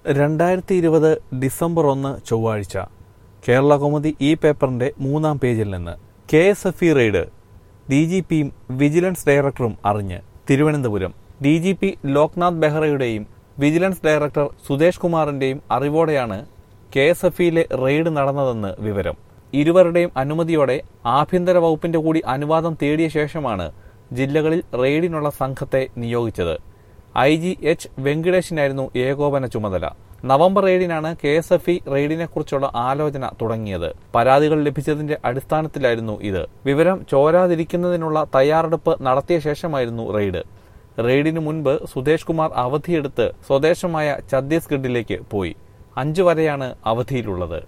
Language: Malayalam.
രണ്ടായിരത്തി ഇരുപത് ഡിസംബർ ഒന്ന് ചൊവ്വാഴ്ച കേരള കൗമുദി ഈ പേപ്പറിന്റെ മൂന്നാം പേജിൽ നിന്ന് K S F E raid D G പിയും വിജിലൻസ് ഡയറക്ടറും അറിഞ്ഞ് Thiruvananthapuram D G P Loknath ബെഹ്റയുടെയും വിജിലൻസ് ഡയറക്ടർ സുദേശ് കുമാറിന്റെയും അറിവോടെയാണ് കെ എസ് എഫ് ഇയിലെ റെയ്ഡ് നടന്നതെന്ന് വിവരം ഇരുവരുടെയും അനുമതിയോടെ ആഭ്യന്തര വകുപ്പിന്റെ കൂടി അനുവാദം തേടിയ ശേഷമാണ് ജില്ലകളിൽ റെയ്ഡിനുള്ള സംഘത്തെ നിയോഗിച്ചത് ഐ ജി എച്ച് വെങ്കിടേഷിനായിരുന്നു ഏകോപന ചുമതല നവംബർ ഏഴിനാണ് കെ എസ് എഫ് ഇ റെയ്ഡിനെക്കുറിച്ചുള്ള ആലോചന തുടങ്ങിയത് പരാതികൾ ലഭിച്ചതിന്റെ അടിസ്ഥാനത്തിലായിരുന്നു ഇത് വിവരം ചോരാതിരിക്കുന്നതിനുള്ള തയ്യാറെടുപ്പ് നടത്തിയ ശേഷമായിരുന്നു റെയ്ഡ് റെയ്ഡിന് മുൻപ് സുദേശ് കുമാർ അവധിയെടുത്ത് സ്വദേശമായ ഛത്തീസ്ഗഡിലേക്ക് പോയി അഞ്ചു വരെയാണ് അവധിയിലുള്ളത്